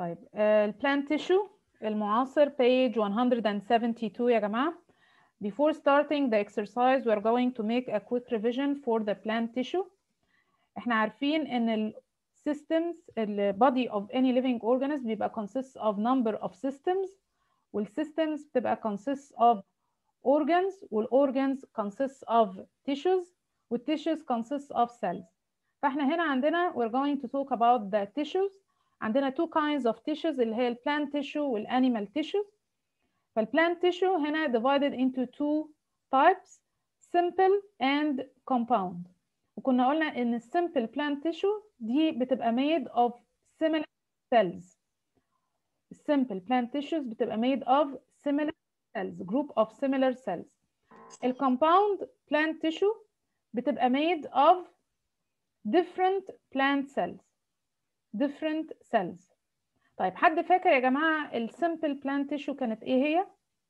طيب البلانت تيشو المعاصر page 172 يا جماعة before starting the exercise we're going to make a quick revision for the plant tissue احنا عارفين ان ال systems ال body of any living organism بيبقى consists of number of systems وال systems بتبقى consists of organs وال organs consists of tissues وال tissues consists of cells فاحنا هنا عندنا we're going to talk about the tissues عندنا two kinds of tissues اللي هي ال plant tissue وال animal tissues فالplant tissue هنا divided into two types simple and compound وكنا قلنا ان simple plant tissue دي بتبقى made of similar cells simple plant tissues بتبقى made of similar cells group of similar cells ال compound plant tissue بتبقى made of different plant cells different cells طيب حد فاكر يا جماعة ال simple plant tissue كانت ايه هي؟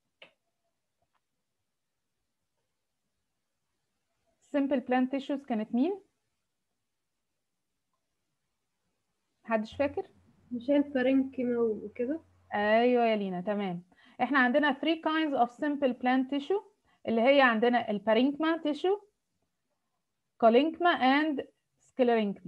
simple plant tissues كانت مين؟ محدش فاكر؟ مش هي البارينكيما وكده ايوه يا لينا تمام احنا عندنا 3 kinds of simple plant tissue اللي هي عندنا البارينكما tissue collincma and sclerenchyma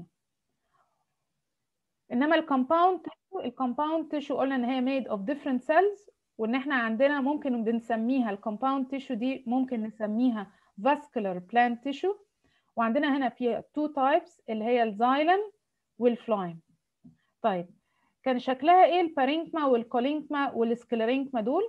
انما الكومباوند tissue الكومباوند tissue قلنا ان هي made of different cells وان احنا عندنا ممكن بنسميها الكومباوند tissue دي ممكن نسميها vascular plant tissue وعندنا هنا فيها two types اللي هي الزايلم والفلايم طيب كان شكلها ايه البارينكما والكولينكما والسكليرينكما دول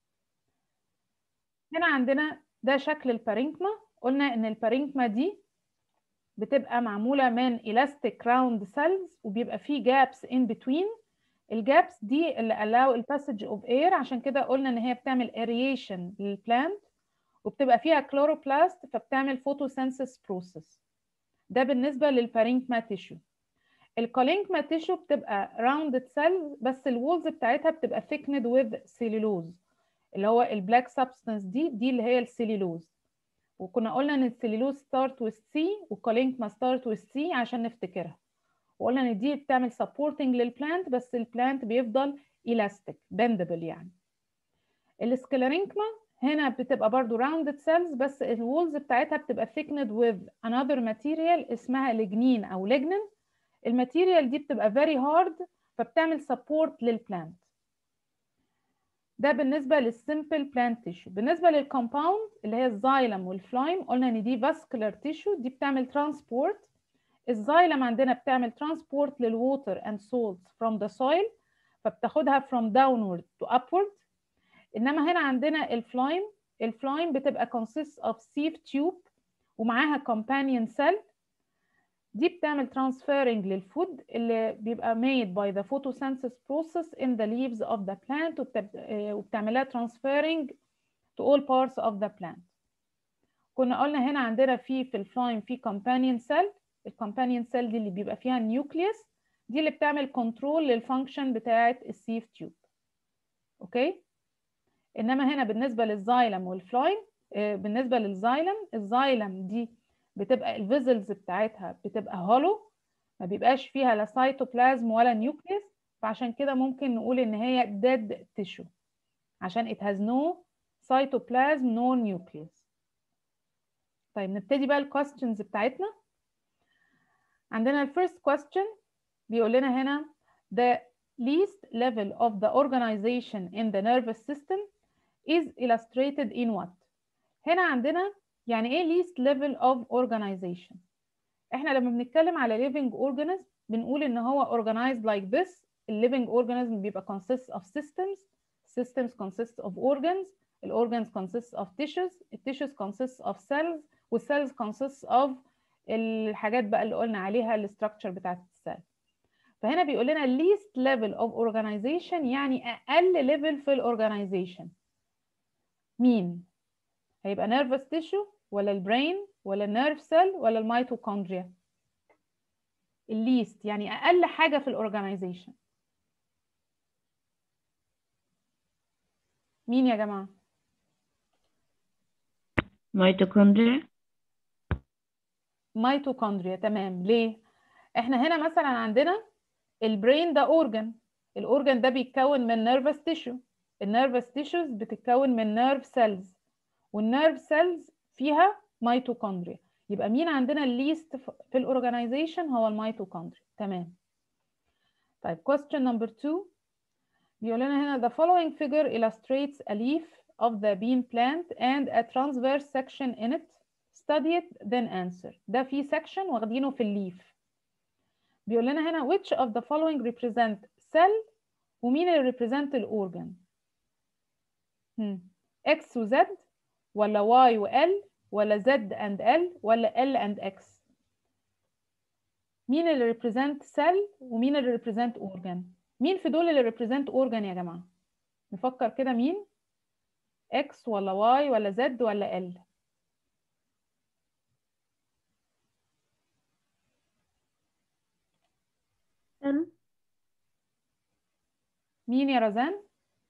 هنا عندنا ده شكل البارينكما قلنا ان البارينكما دي بتبقى معموله من elastic round cells وبيبقى فيه gaps in between الجابس دي اللي allow الباسج اوف air عشان كده قلنا ان هي بتعمل aeration للبلانت وبتبقى فيها كلوروبلاست فبتعمل فوتوسينثيس بروسيس ده بالنسبه للبارينكما تيشو الكولينكما تيشو بتبقى راوندد سيلز بس الوولز بتاعتها بتبقى thickened with cellulose اللي هو البلاك سبستانس دي دي اللي هي السيلولوز وكنا قلنا ان السيلولوز ستارت with C والكولينكما ستارت with C عشان نفتكرها وقلنا ان دي بتعمل سبورتنج للبلانت بس البلانت بيفضل elastic bendable يعني السكليرينكما هنا بتبقى برضو rounded cells بس الوولز بتاعتها بتبقى thickened with another material اسمها lignin او lignin الماتيريال دي بتبقى very hard فبتعمل support للبلانت ده بالنسبه للسمبل بلانت تيشو بالنسبه للكومباوند اللي هي الزايلم والفلايم قلنا ان دي فاسكولار تيشو دي بتعمل ترانسبورت الزايلم عندنا بتعمل ترانسبورت للووتر اند سولت فروم ذا سويل فبتاخدها from downward to upward انما هنا عندنا الفلايم الفلايم بتبقى consists of sieve tube ومعاها companion cell دي بتعمل transferring للفود اللي بيبقى made by the photosynthesis process in the leaves of the plant وبتعملها transferring to all parts of the plant كنا قلنا هنا عندنا في في الفلايم في companion cell الcompanion cell دي اللي بيبقى فيها النيوكليوس دي اللي بتعمل كنترول للفانكشن بتاعه السيف تيوب اوكي انما هنا بالنسبه للزايلم والفلايم بالنسبه للزايلم الزايلم دي بتبقى الفيزلز بتاعتها بتبقى هولو ما بيبقاش فيها لا سيتوبلازم ولا نيوكليوس فعشان كده ممكن نقول ان هي dead tissue عشان it has no cytoplasm no nucleus طيب نبتدي بقى الكويستشنز بتاعتنا عندنا الفيرست question بيقول لنا هنا the least level of the organization in the nervous system is illustrated in what هنا عندنا يعني ايه least level of organization احنا لما بنتكلم على living organism بنقول ان هو organized like this ال living organism بيبقى consists of systems systems consist of organs ال organs consist of tissues ال tissues consist of cells وال cells consist of الحاجات بقى اللي قلنا عليها الستراكشر بتاعت السيل فهنا بيقول لنا least level of organization يعني اقل level في الاورجانيزيشن مين هيبقى nervous tissue ولا البرين ولا النيرف سيل ولا الميتوكوندريا الليست يعني اقل حاجه في الاورجانيزيشن مين يا جماعه ميتوكوندريا ميتوكوندريا تمام ليه احنا هنا مثلا عندنا البرين ده اورجن الاورجان ده بيتكون من نيرفس تيشو النيرفس تيشوز بتتكون من نيرف سيلز والنيرف سيلز فيها ميتوكوندريا يبقى مين عندنا الليست في الاورجانيزيشن هو الميتوكوندريا تمام طيب question number two بيقول لنا هنا the following figure illustrates a leaf of the bean plant and a transverse section in it study it then answer ده في section واخدينه في الليف بيقول لنا هنا which of the following represent cell ومين اللي represent الأورجان هم. X و Z ولا Y و L ولا Z and L ولا L and X مين اللي represent cell ومين اللي represent organ مين في دول اللي represent organ يا جماعة نفكر كده مين X ولا Y ولا Z ولا L L مين يا رزان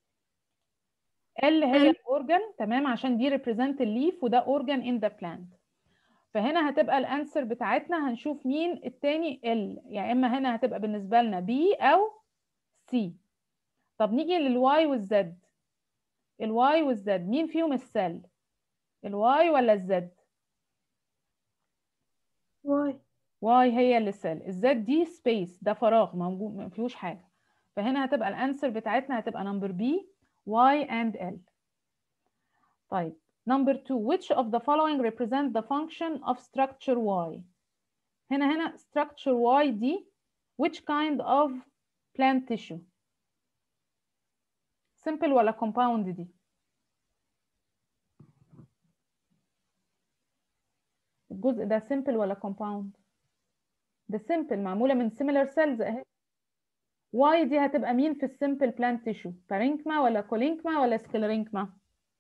ال هي الاورجن تمام عشان دي represent الليف وده organ in the plant فهنا هتبقى الانسر بتاعتنا هنشوف مين التاني ال يا اما هنا هتبقى بالنسبه لنا بي او سي طب نيجي للواي والزد الواي والزد مين فيهم السل الواي ولا الزد Y واي هي اللي سيل الزد دي سبيس ده فراغ موجود ما فيهوش حاجه فهنا هتبقى الانسر بتاعتنا هتبقى نمبر بي y and l طيب number two which of the following represent the function of structure y هنا هنا structure y دي which kind of plant tissue simple ولا compound دي الجزء ده simple ولا compound ده simple معمولة من similar cells اهي واي دي هتبقى مين في السمبل بلانت تيشو بارينكما ولا كولينكما ولا سكليرينكما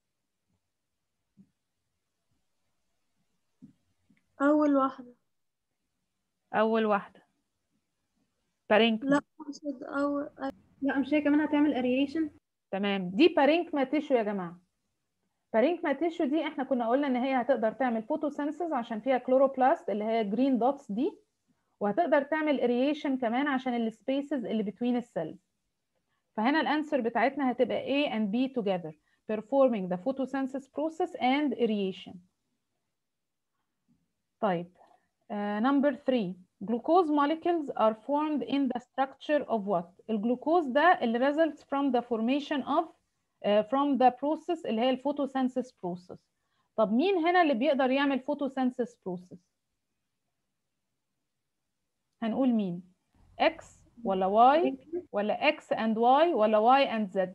أول واحدة اول واحده بارينكما لا أقصد أول لا مش هي كمان هتعمل أريشن تمام دي بارينكما تيشو يا جماعه بارينكما تيشو دي احنا كنا قلنا ان هي هتقدر تعمل فوتوسينثيز عشان فيها كلوروبلاست اللي هي جرين دوتس دي وهتقدر تعمل اريشن كمان عشان السبيسز اللي بتوين السيلز فهنا الانسر بتاعتنا هتبقى A and B together performing the photosynthesis process and aeration طيب uh, number three glucose molecules are formed in the structure of what الجلوكوز ده اللي results from the formation of uh, from the process اللي هي الفوتوسينثيس process طب مين هنا اللي بيقدر يعمل photosynthesis process هنقول مين X ولا Y ولا X and Y ولا Y and Z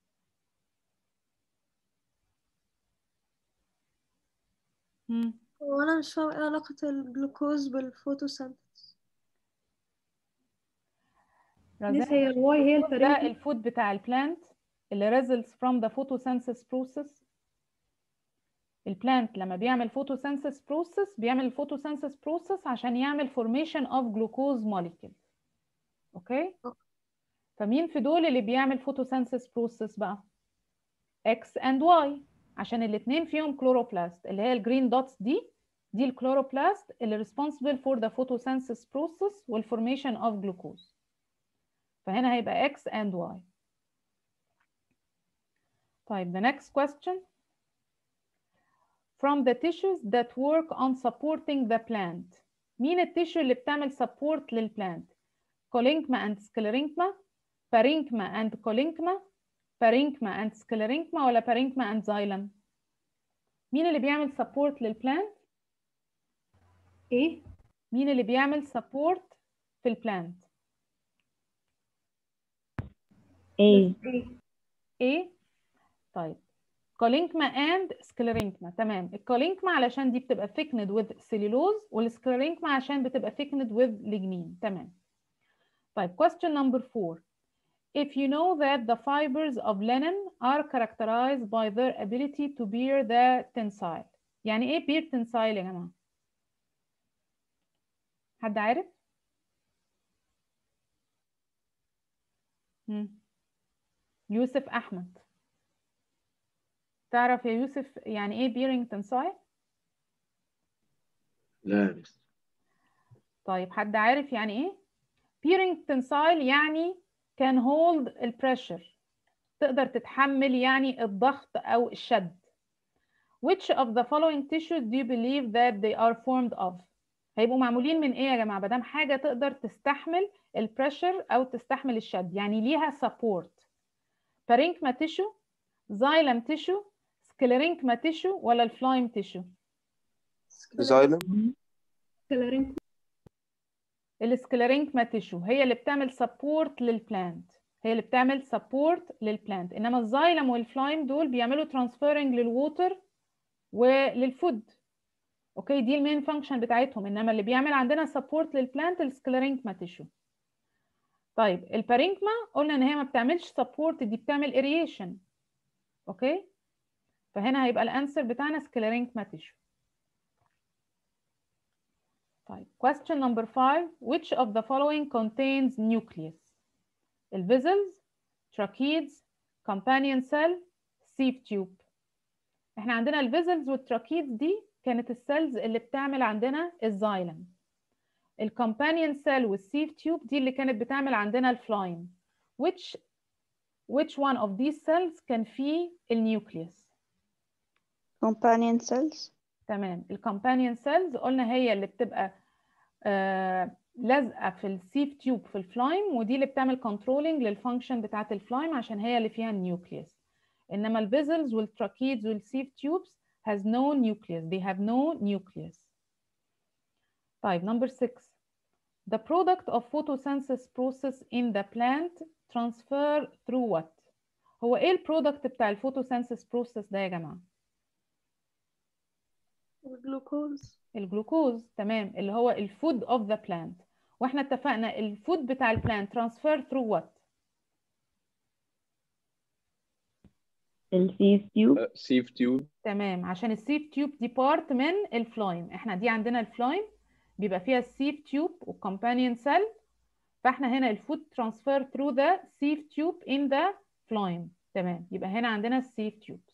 مم. وأنا مش فاهمة إيه علاقة الجلوكوز بالفوتوسينثيز رزان، هي الواي هي ده الفريق الفود بتاع البلانت اللي results from the photosynthesis process البلانت لما بيعمل photosynthesis process بيعمل الفوتوسينثيس process عشان يعمل formation of glucose molecule اوكي أوكي. فمين في دول اللي بيعمل photosynthesis process بقى X and Y عشان الاتنين فيهم كلوروبلاست اللي هي الجرين دوتس دي دي الكلوروبلاست اللي responsible for the photosynthesis process والformation of glucose فهنا هيبقى X and Y طيب the next question from the tissues that work on supporting the plant مين التيشو اللي بتعمل support للبلانت كولينكما and سكليرينكما بارينكما and كولينكما بارينكما and سكليرينكما ولا بارينكما and زايلم مين اللي بيعمل support للبلانت إيه مين اللي بيعمل support في البلانت A إيه ايه طيب كولينكما اند سكليرينكما تمام الكولينكما علشان دي بتبقى thickened with cellulose والسكليرينكما عشان بتبقى thickened with lignin تمام طيب question number four if you know that the fibers of linen are characterized by their ability to bear the tensile يعني ايه bear tensile يا جماعة حد عارف مم. يوسف احمد تعرف يا يوسف يعني ايه bearing tensile لا بس طيب حد عارف يعني ايه bearing tensile يعني can hold ال pressure تقدر تتحمل يعني الضغط أو الشد which of the following tissues do you believe that they are formed of هيبقوا معمولين من ايه يا جماعه مادام حاجه تقدر تستحمل البريشر او تستحمل الشد يعني ليها سبورت بارينكما تيشو زايلم تيشو سكليرينكما تيشو ولا الفلايم تيشو زايلم سكليرينج السكليرينكما تيشو هي اللي بتعمل سبورت للبلانت هي اللي بتعمل سبورت للبلانت انما الزايلم والفلايم دول بيعملوا ترانسفيرنج للووتر وللفود اوكي دي المين فانكشن بتاعتهم انما اللي بيعمل عندنا سبورت للبلانت السكليرينكما تيشو طيب البارينكما قلنا ان هي ما بتعملش سبورت دي بتعمل اريشن اوكي فهنا هيبقى الانسر بتاعنا سكليرينكما تيشو طيب question number five which of the following contains nucleus الفيزلز tracheads companion cell sieve tube احنا عندنا الفيزلز والتراكيدز دي كانت السيلز اللي بتعمل عندنا الزايلم الكومبانيون سيل والسيف تيوب دي اللي كانت بتعمل عندنا الفلايم which which one of these cells كان فيه النيوكليوس companion cells تمام الكومبانيون سيلز قلنا هي اللي بتبقى آه لازقه في السيف تيوب في الفلايم ودي اللي بتعمل كنترولنج للفانكشن بتاعه الفلايم عشان هي اللي فيها النيوكليوس انما الفيزلز والتراكيدز والسيف تيوبس has no nucleus they have no nucleus طيب number six the product of photosynthesis process in the plant transfer through what هو ايه البرودكت بتاع الفوتوسينثيس بروسيس ده يا جماعه والجلوكوز الجلوكوز تمام اللي هو الفود اوف ذا بلانت واحنا اتفقنا الفود بتاع البلانت ترانسفير ثرو وات السيف تيوب سيف تيوب تمام عشان السيف تيوب دي بارت من الفلايم احنا دي عندنا الفلايم بيبقى فيها السيف تيوب والكومبانيون سيل فاحنا هنا الفود ترانسفير ثرو ذا سيف تيوب ان ذا فلايم تمام يبقى هنا عندنا السيف تيوبس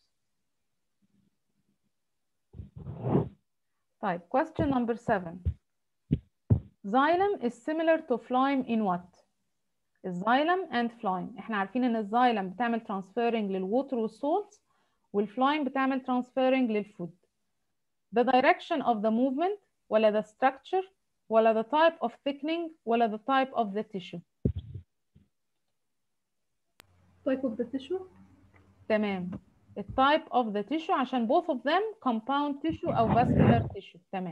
طيب question number seven xylem is similar to phloem in what الزايلم and phloem احنا عارفين ان الزايلم بتعمل transferring للووتر والسولت والفلايم بتعمل transferring للفود the direction of the movement ولا the structure ولا the type of thickening ولا the type of the tissue type of the tissue تمام التايب of the tissue عشان both of them compound tissue أو vascular tissue تمام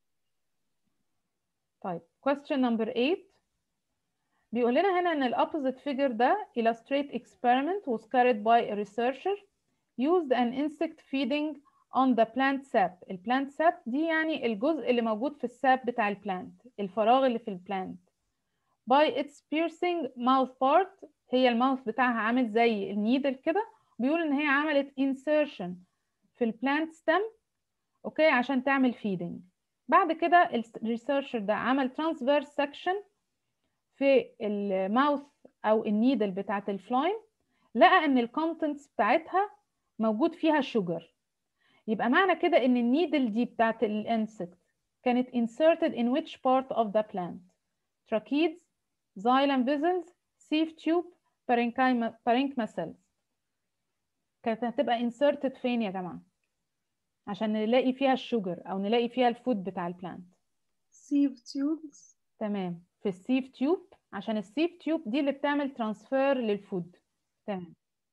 طيب question number 8 بيقول لنا هنا إن ال opposite figure ده illustrate experiment was carried by a researcher used an insect feeding on the plant sap ال plant sap دي يعني الجزء اللي موجود في الساب بتاع البلانت الفراغ اللي في البلانت by its piercing mouth part هي الماوث بتاعها عامل زي النيدل كده بيقول ان هي عملت insertion في البلانت ستيم اوكي عشان تعمل feeding بعد كده الريسيرشر ده عمل transverse section في الماوث او النيدل بتاعت الفلايم لقى ان الكونتنتس بتاعتها موجود فيها شوجر يبقى معنى كده ان النيدل دي بتاعت الانسكت كانت inserted in which part of the plant tracheids xylem vessels sieve tube parenchyma parenchyma cells كانت هتبقى inserted فين يا جماعة عشان نلاقي فيها الشوجر او نلاقي فيها الفود بتاع البلانت sieve tubes تمام في السيف تيوب عشان السيف تيوب دي اللي بتعمل ترانسفير للفود تمام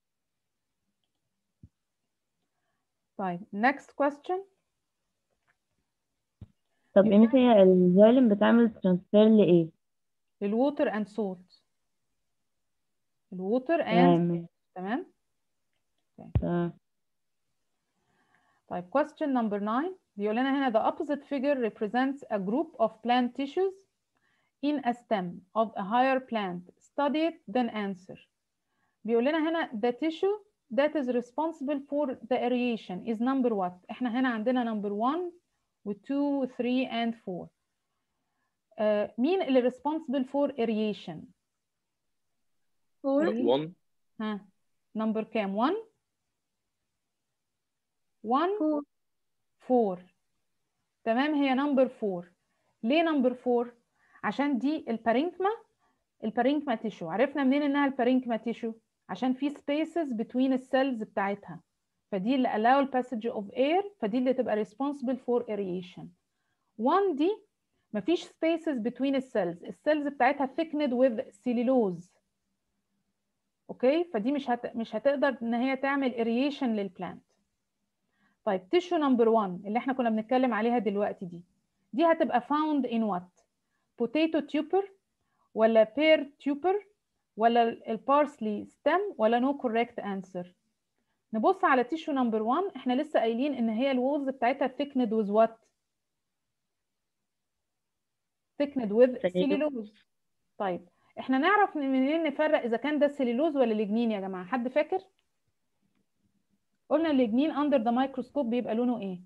طيب next question طب ايه هي الزايلم بتعمل ترانسفير لإيه؟ للووتر اند سولت الووتر اند تمام تمام تمام طيب question number 9 بيقول لنا هنا the opposite figure represents a group of plant tissues in a stem of a higher plant study it then answer بيقول لنا هنا the tissue that is responsible for the aeration is number what احنا هنا عندنا number 1 و 2 و 3 and 4 آه مين اللي responsible for aeration four 1 ها number كام 1 1 four 4 تمام هي نمبر 4 ليه نمبر 4 عشان دي البارينكما البارينكما تيشو عرفنا منين انها البارينكما تيشو عشان في spaces between السيلز بتاعتها فدي اللي allow passage of air فدي اللي تبقى responsible for aeration 1 دي مفيش spaces between السيلز السيلز بتاعتها thickened with cellulose اوكي فدي مش هت... مش هتقدر ان هي تعمل aeration للبلانت طيب تيشو نمبر 1 اللي احنا كنا بنتكلم عليها دلوقتي دي دي هتبقى found in what potato tuber ولا pear tuber ولا البارسلي stem ولا no correct answer نبص على تيشو نمبر 1 احنا لسه قايلين ان هي الوولز بتاعتها thickened with what thickened with cellulose طيب احنا نعرف منين نفرق اذا كان ده السليلوز ولا الليجنين يا جماعه حد فاكر قلنا الليجنين اندر ذا مايكروسكوب بيبقى لونه ايه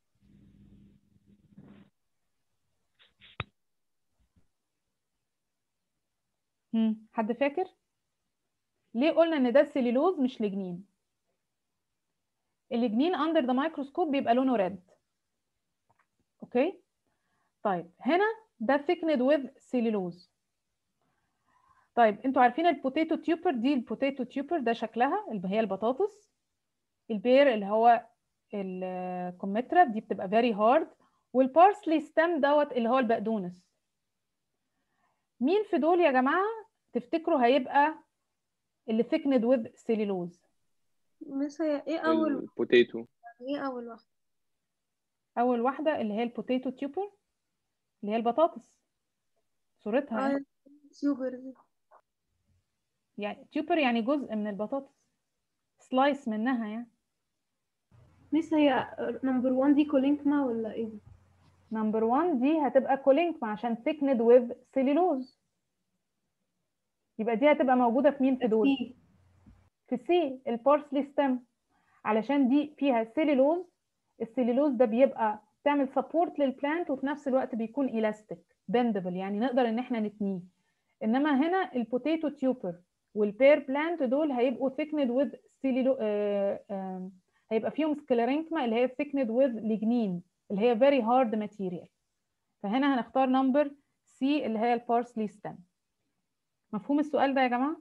هم. حد فاكر ليه قلنا ان ده السليلوز مش ليجنين الليجنين اندر ذا مايكروسكوب بيبقى لونه ريد اوكي طيب هنا ده thickened with cellulose طيب انتوا عارفين البوتيتو تيوبر دي البوتيتو تيوبر ده شكلها اللي هي البطاطس البير اللي هو الكمثرى دي بتبقى very hard والبارسلي ستام دوت اللي هو البقدونس مين في دول يا جماعه تفتكروا هيبقى اللي thickened with cellulose بس هي ايه اول البوتيتو ايه اول واحدة اول واحده اللي هي البوتيتو تيوبر اللي هي البطاطس صورتها يعني. اه سيوبر دي يعني تيوبر يعني جزء من البطاطس سلايس منها يعني ميس هي نمبر 1 دي كولينكما ولا ايه؟ نمبر 1 دي هتبقى كولينكما عشان thickened with cellulose يبقى دي هتبقى موجودة في مين في دول؟ سي في سي البارسلي ستيم علشان دي فيها سيلولوز السيلولوز ده بيبقى تعمل سبورت للبلانت وفي نفس الوقت بيكون الاستيك بندبل يعني نقدر ان احنا نتنيه انما هنا البوتيتو تيوبر والبير بلانت دول هيبقوا thickened with سيلولو آه آه هيبقى فيهم سكليرينكما اللي هي thickened with ليجنين اللي هي very hard material فهنا هنختار نمبر سي اللي هي البارسلي ستيم مفهوم السؤال ده يا جماعه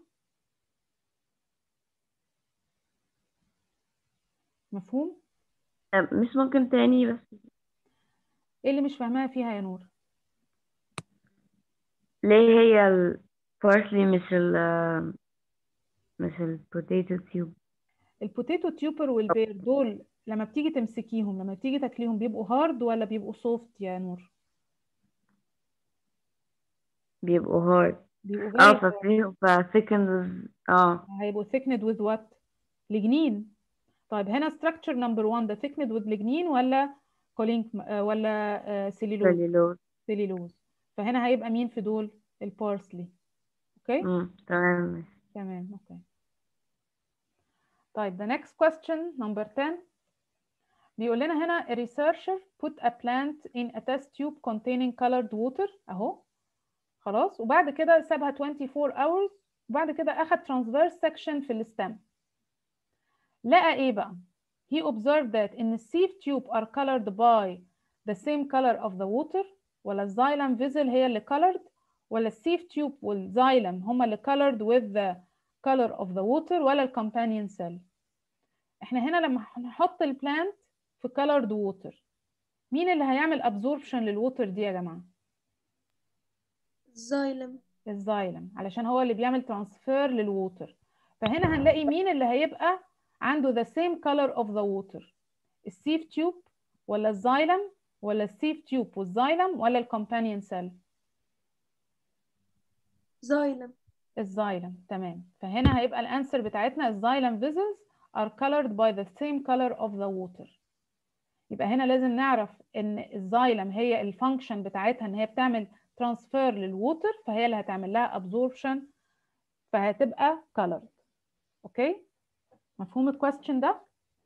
مفهوم آه، مش ممكن تاني بس ايه اللي مش فاهماها فيها يا نور ليه هي البارسلي مش ال آه، مش البوتيتو تيوب البوتيتو تيوبر والبير دول لما بتيجي تمسكيهم لما بتيجي تاكليهم بيبقوا هارد ولا بيبقوا سوفت يا نور بيبقوا هارد بيبقوا اه very hard. ففيهم فسكند اه هيبقوا thickened with what لجنين طيب هنا structure number one ده thickened with لجنين ولا كولينك ولا سيلولوز سليلوز سيلولوز فهنا هيبقى مين في دول البارسلي اوكي امم تمام تمام اوكي طيب the next question number 10 بيقول لنا هنا a researcher put a plant in a test tube containing colored water اهو خلاص وبعد كده سابها 24 hours وبعد كده اخد transverse section في الستام لقى ايه بقى he observed that in the sieve tube are colored by the same color of the water ولا الزايلم فيزل هي اللي colored ولا السيف تيوب والزايلم هما اللي colored with the color of the water ولا الكومبانيون cell احنا هنا لما هنحط البلانت في colored water مين اللي هيعمل absorption للووتر دي يا جماعة الزايلم الزايلم علشان هو اللي بيعمل ترانسفير للووتر فهنا هنلاقي مين اللي هيبقى عنده the same color of the water السيف تيوب ولا الزايلم ولا السيف تيوب والزايلم ولا الكومبانيون سيل زايلم الزايلم تمام فهنا هيبقى الانسر بتاعتنا الزايلم فيزلز are colored by the same color of the water يبقى هنا لازم نعرف ان الزايلم هي الفانكشن بتاعتها ان هي بتعمل ترانسفير للووتر فهي اللي هتعمل لها absorption فهتبقى colored اوكي مفهوم الكويستشن ده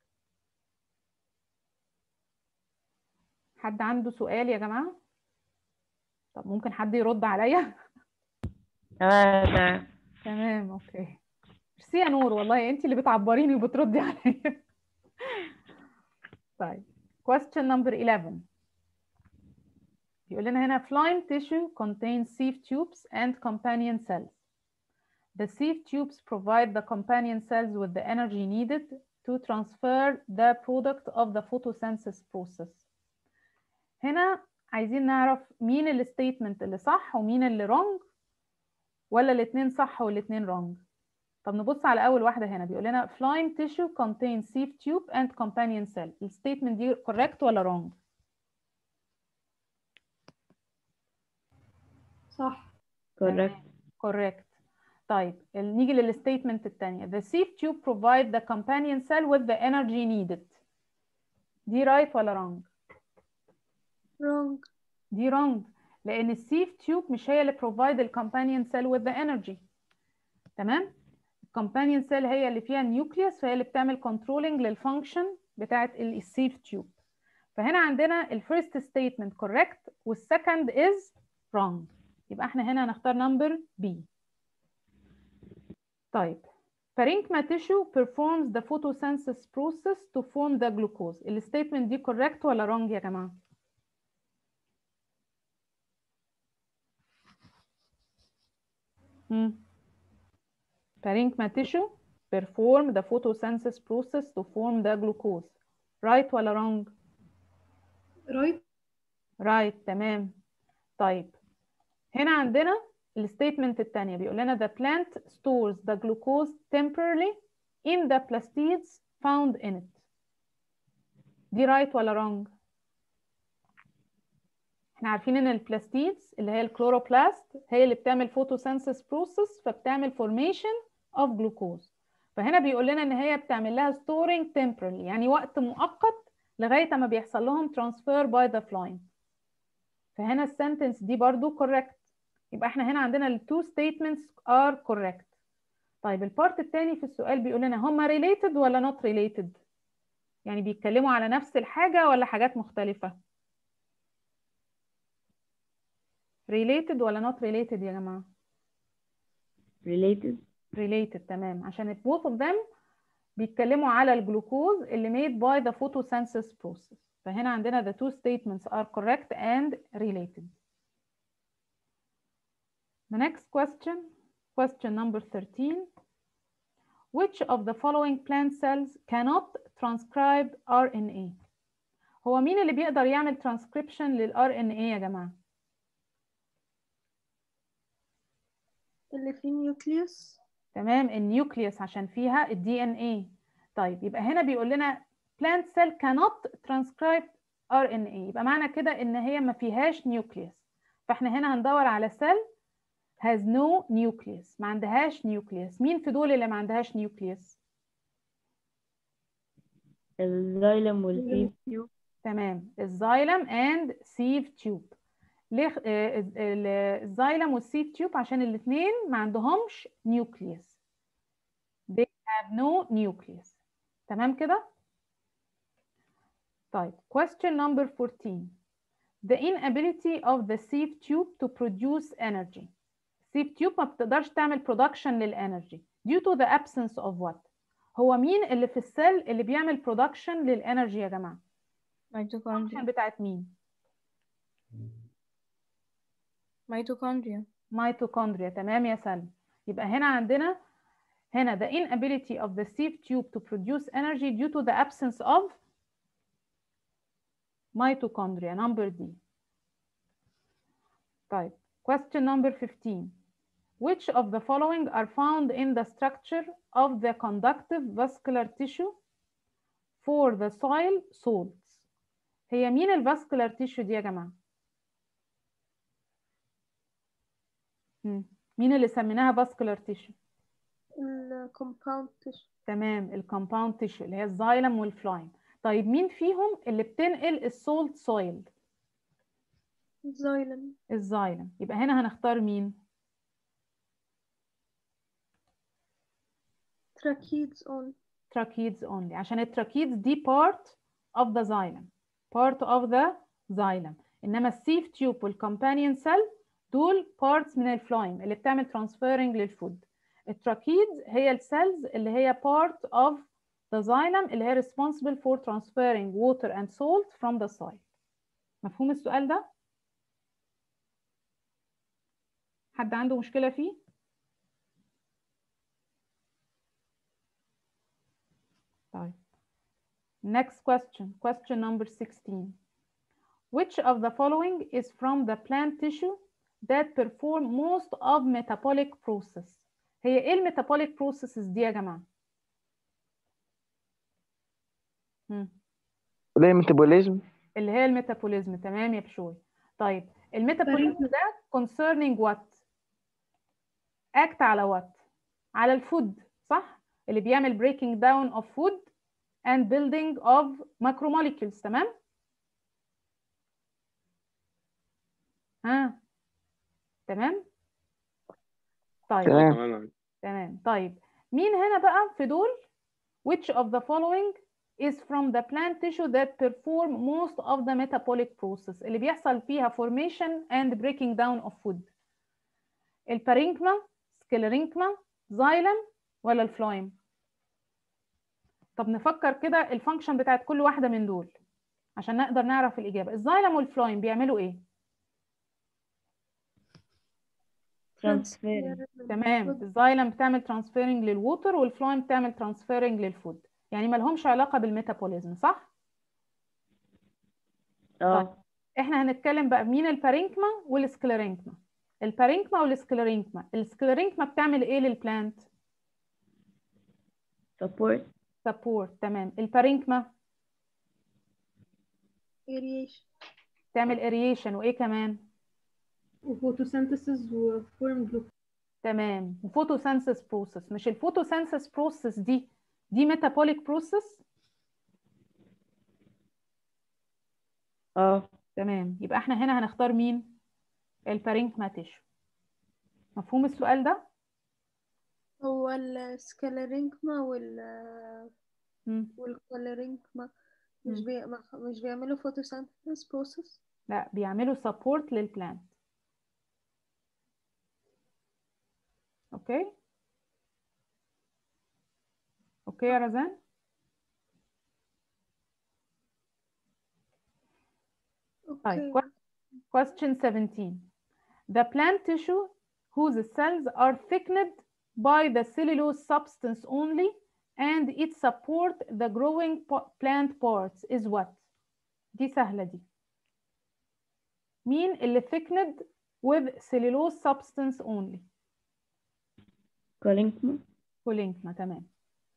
حد عنده سؤال يا جماعة طب ممكن حد يرد عليا تمام تمام تمام اوكي ميرسي يا نور والله انت اللي بتعبريني وبتردي عليا طيب question number 11 بيقول لنا هنا phloem tissue contains sieve tubes and companion cells. The sieve tubes provide the companion cells with the energy needed to transfer the product of the photosynthesis process. هنا عايزين نعرف مين الستيتمنت اللي صح ومين اللي wrong ولا الاتنين صح والاتنين wrong. طب نبص على أول واحدة هنا بيقول لنا phloem tissue contains sieve tube and companion cell. الستيتمنت دي correct ولا wrong؟ صح correct correct طيب ال- نيجي للستيتمنت الثانية the sieve tube provide the companion cell with the energy needed دي right ولا wrong wrong دي wrong لأن السيف تيوب مش هي اللي provide the companion cell with the energy تمام الكومبانيون سيل هي اللي فيها النيوكليوس فهي اللي بتعمل كنترولنج للفانكشن بتاعه السيف تيوب فهنا عندنا الفيرست ستيتمنت correct والسكند is wrong يبقى احنا هنا هنختار نمبر B طيب parenchyma tissue performs the photosynthesis process to form the glucose الستيتمنت دي correct ولا wrong يا جماعه مم. parenchyma tissue perform the photosynthesis process to form the glucose right ولا wrong رايت right تمام طيب هنا عندنا الستيتمنت الثانية بيقول لنا the plant stores the glucose temporarily in the plastids found in it دي right ولا wrong احنا عارفين ان البلاستيدز اللي هي الكلوروبلاست هي اللي بتعمل photosynthesis process فبتعمل formation of glucose فهنا بيقول لنا ان هي بتعمل لها storing temporarily يعني وقت مؤقت لغاية ما بيحصل لهم transfer by the phloem فهنا السنتنس دي برضو correct يبقى احنا هنا عندنا ال two statements are correct طيب البارت التاني في السؤال بيقول لنا هما related ولا not related يعني بيتكلموا على نفس الحاجة ولا حاجات مختلفة related ولا not related يا جماعة related related تمام عشان both of them بيتكلموا على الجلوكوز اللي made by the photosynthesis process فهنا عندنا the two statements are correct and related the next question question number 13 which of the following plant cells cannot transcribe RNA هو مين اللي بيقدر يعمل transcription لل RNA يا جماعة اللي فيه نيوكليوس تمام النيوكليوس عشان فيها الدي ان اي طيب يبقى هنا بيقول لنا plant cell cannot transcribe RNA يبقى معنى كده ان هي ما فيهاش نيوكليوس فاحنا هنا هندور على cell has no nucleus ما عندهاش نيوكليوس مين في دول اللي ما عندهاش نيوكليوس الزايلم والسيف تيوب تمام الزايلم اند سيف تيوب ليه آه، ال- ال- الزايلم والسيف تيوب عشان الاثنين ما عندهمش نيوكليوس they have no nucleus تمام كده طيب question number 14 the inability of the sieve tube to produce energy sieve tube ما بتقدرش تعمل production للانرجي due to the absence of what هو مين اللي في السيل اللي بيعمل production للانرجي يا جماعه ميتوكوندريا الفانكشن بتاعت مين ميتوكوندريا ميتوكوندريا تمام يا سلمى يبقى هنا عندنا هنا the inability of the sieve tube to produce energy due to the absence of mitochondria number D طيب question number 15 which of the following are found in the structure of the conductive vascular tissue for the soil salts هي مين الفاسكولار تيشو دي يا جماعه مم. مين اللي سميناها فاسكولار تيشو الكومباوند تيشو تمام الكومباوند تيشو اللي هي الزايلم والفلايم طيب مين فيهم اللي بتنقل السولت سويل زايلم الزايلم يبقى هنا هنختار مين تراكيدز اون tracheates only عشان التراكيدز دي part of the xylem part of the xylem انما السيف تيوب والكومبانيون سيل دول parts من الفلايم اللي بتعمل transferring للفود التراكيدز هي السيلز اللي هي part of the xylem اللي هي responsible for transferring water and salt from the soil مفهوم السؤال ده حد عنده مشكلة فيه طيب next question question number 16 which of the following is from the plant tissue that perform most of metabolic process هي ايه الميتابوليك processes دي يا جماعة مم. ليه ميتابوليزم اللي هي الميتابوليزم تمام يا بشوي طيب الميتابوليزم ده concerning what act على what على الفود صح اللي بيعمل breaking down of food and building of macromolecules تمام ها تمام طيب تمام تمام تمام طيب مين هنا بقى في دول which of the following is from the plant tissue that perform most of the metabolic process اللي بيحصل فيها formation and breaking down of food البارينكما سكليرينكما زايلم ولا الفلويم طب نفكر كده الفانكشن بتاعت كل واحدة من دول عشان نقدر نعرف الإجابة الزايلم والفلويم بيعملوا إيه ترانسفير تمام الزايلم بتعمل ترانسفيرنج للووتر والفلويم بتعمل ترانسفيرنج للفود يعني ما لهمش علاقة بالميتابوليزم صح اه احنا هنتكلم بقى مين البارينكما والسكليرينكما البارينكما والسكليرينكما السكليرينكما بتعمل ايه للبلانت سبورت سبورت تمام البارينكما aeration بتعمل اريشن وايه كمان وفوتوسينثيسيس وفورم جلوكوز تمام وفوتوسينثيس بروسيس مش الفوتوسينثيس بروسيس دي دي ميتابوليك بروسيس اه تمام يبقى احنا هنا هنختار مين البارينكما تيشو مفهوم السؤال ده هو السكاليرينكما وال مم. والكوليرينكما مش مم. بي... ما- مش بيعملوا photosynthesis process لا بيعملوا سبورت للبلانت اوكي اوكي يا رزان طيب اوكي que- question 17 the plant tissue whose cells are thickened by the cellulose substance only and it support the growing po- plant parts is what دي سهلة دي مين اللي thickened with cellulose substance only كولينكما كولينكما تمام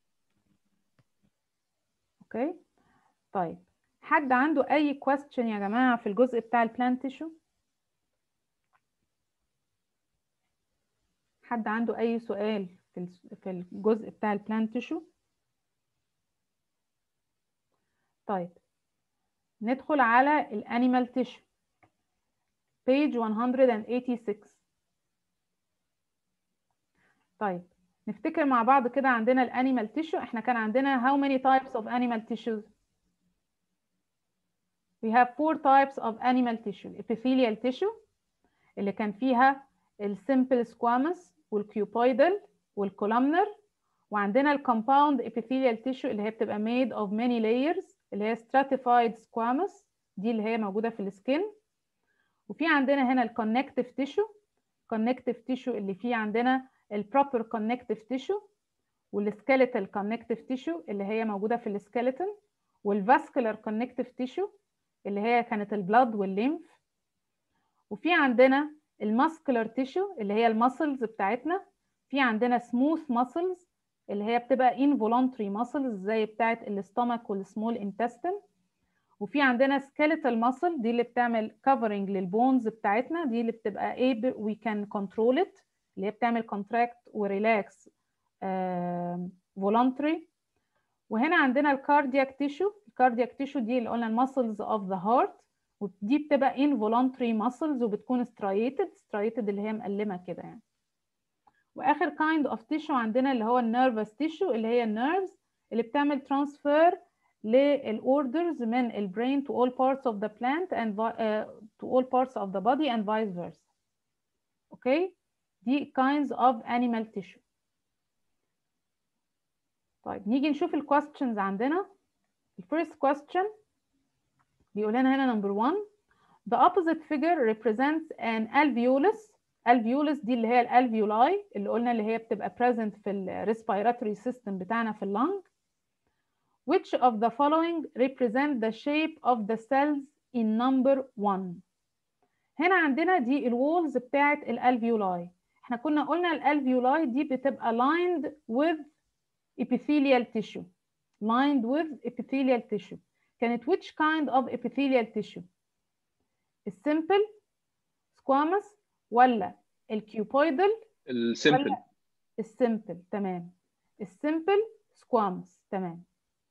اوكي طيب حد عنده اي question يا جماعة في الجزء بتاع البلانت تيشو حد عنده اي سؤال في الس- في الجزء بتاع البلانت تيشو طيب ندخل على الانيمال تيشو page 186 طيب نفتكر مع بعض كده عندنا الانيمال تيشو احنا كان عندنا how many types of animal tissues we have four types of animal tissue epithelial tissue اللي كان فيها السمبل سكوامس والكيوبويدال والكولامنر وعندنا الكومباوند epithelial tissue اللي هي بتبقى made of many layers اللي هي stratified squamous دي اللي هي موجودة في السكين وفي عندنا هنا الكونكتيف تيشو كونكتيف تيشو اللي فيه عندنا البروبر كونكتيف تيشو والسكيليتال كونكتيف تيشو اللي هي موجودة في السكيلتون والفاسكولار كونكتيف تيشو اللي هي كانت البلاد والليمف وفي عندنا الماسكولار تيشو اللي هي الماسلز بتاعتنا في عندنا سموث ماسلز اللي هي بتبقى involuntary muscles زي بتاعت الاستومك والسمول انتستين وفي عندنا skeletal muscle دي اللي بتعمل covering للبونز بتاعتنا دي اللي بتبقى able we can control it اللي هي بتعمل contract وريلاكس voluntary وهنا عندنا الكاردياك تيشو الكاردياك تيشو دي اللي قلنا المسلز اوف ذا هارت ودي بتبقى involuntary muscles وبتكون striated striated اللي هي مقلمة كده يعني واخر kind of tissue عندنا اللي هو النيرفس تيشو اللي هي النيرفز اللي بتعمل transfer للاوردرز من البرين to all parts of the plant and vi- uh, to all parts of the body and vice versa اوكي دي kinds of animal tissue طيب نيجي نشوف ال questions عندنا ال first question بيقول لنا هنا number one the opposite figure represents an alveolus alveolus دي اللي هي الالفيولاي اللي قلنا اللي هي بتبقى present في ال respiratory system بتاعنا في اللنج which of the following represent the shape of the cells in number 1 هنا عندنا دي الوولز بتاعت الالفيولاي احنا كنا قلنا الالفيولاي دي بتبقى lined with epithelial tissue lined with epithelial tissue كانت which kind of epithelial tissue السمبل squamous ولا الكيوبويدال السمبل ولا السمبل تمام السمبل squamous تمام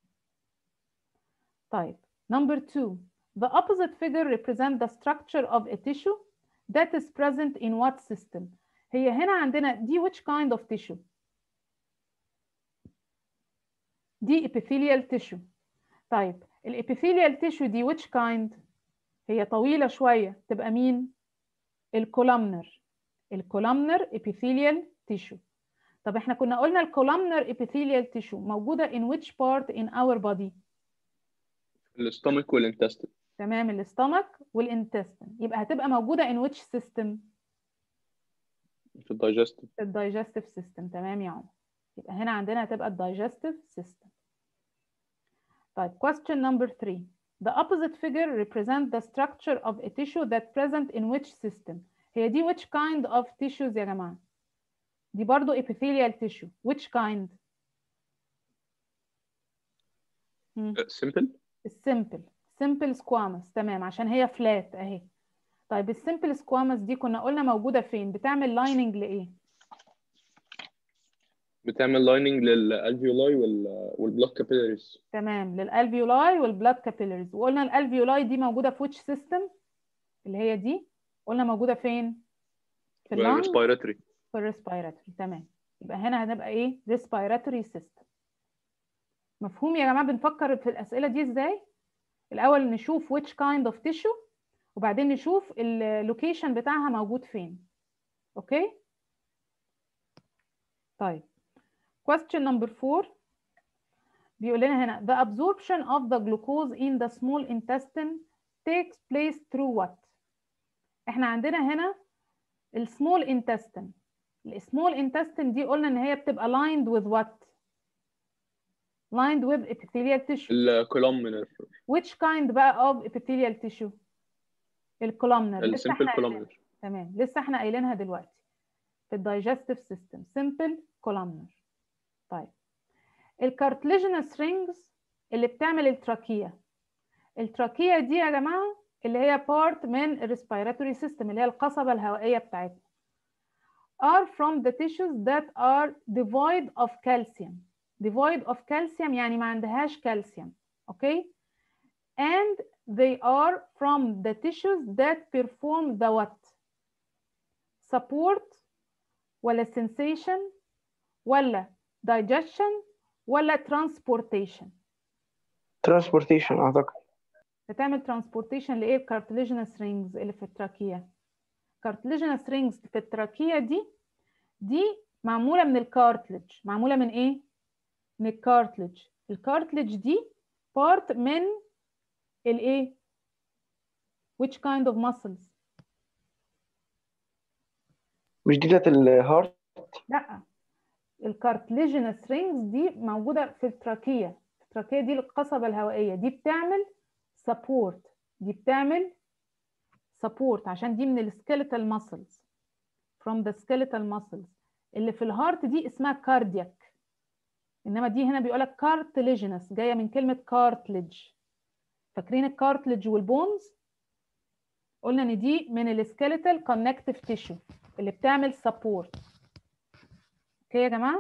طيب number two the opposite figure represent the structure of a tissue that is present in what system هي هنا عندنا دي which kind of tissue دي epithelial tissue طيب الابيثيليال tissue دي which kind هي طويلة شوية تبقى مين الكولامنر الكولامنر epithelial tissue طب احنا كنا قلنا الكولامنر epithelial tissue موجودة in which part in our body الاستومك والانتستين تمام الاستمك والانتستين يبقى هتبقى موجودة in which system في الدايجستيف في الدايجستيف سيستم تمام يا عمر يبقى هنا عندنا هتبقى الدايجستيف سيستم طيب question number three the opposite figure represent the structure of a tissue that present in which system هي دي which kind of tissues يا جماعة دي برضو epithelial tissue which kind مم. سمبل السمبل سمبل سكوامس تمام عشان هي فلات اهي طيب السمبل سكوامس دي كنا قلنا موجودة فين بتعمل لايننج لإيه بتعمل لايننج للالفيولاي والبلوك كابيلاريز تمام للالفيولاي والبلاد كابيلاريز وقلنا الالفيولاي دي موجودة في which سيستم اللي هي دي قلنا موجودة فين في اللنج والريسبيراتوري في الريسبيراتوري تمام يبقى هنا هنبقى ايه ريسبيراتوري سيستم مفهوم يا جماعة بنفكر في الأسئلة دي ازاي الأول نشوف which kind of tissue وبعدين نشوف اللوكيشن بتاعها موجود فين اوكي طيب question number four بيقول لنا هنا the absorption of the glucose in the small intestine takes place through what احنا عندنا هنا السمول intestine السمول intestine دي قلنا ان هي بتبقى lined with what lined with epithelial tissue الكولومنر which kind بقى of epithelial tissue الكولومنر لسه السمبل احنا قايلينها. كولومنر تمام لسه احنا قايلينها دلوقتي في الدايجستيف سيستم سمبل كولومنر طيب الكارتليجينس رينجز اللي بتعمل التراكية التراكية دي يا جماعة اللي هي بارت من الريسبيراتوري سيستم اللي هي القصبة الهوائية بتاعتنا are from the tissues that are devoid of calcium devoid of calcium يعني ما عندهاش كالسيوم اوكي and they are from the tissues that perform the what support ولا sensation ولا digestion ولا transportation ترانسبورتيشن اعتقد بتعمل transportation لايه الكارتليجينس رينجز اللي في التراكية cartilaginous rings في التراكية دي دي معمولة من الكارتلج معمولة من ايه من الكارتلج الكارتلج دي part من الايه which kind of muscles مش دي بتاعت الهارت لا الكارتليجينس رينجز دي موجودة في التراكية التراكية دي القصبة الهوائية دي بتعمل سبورت دي بتعمل سبورت عشان دي من السكيلتال ماسلز from the skeletal muscles اللي في الهارت دي اسمها كاردياك انما دي هنا بيقولك كارتليجينس جايه من كلمه كارتلج فاكرين الكارتلج والبونز قلنا ان دي من السكيلتال كونكتيف تيشو اللي بتعمل سبورت اوكي يا جماعه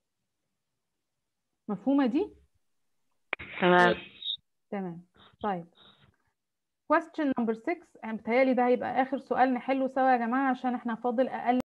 مفهومه دي تمام تمام طيب question number 6 بتهيألي ده هيبقى آخر سؤال نحله سوا يا جماعة عشان احنا فاضل أقل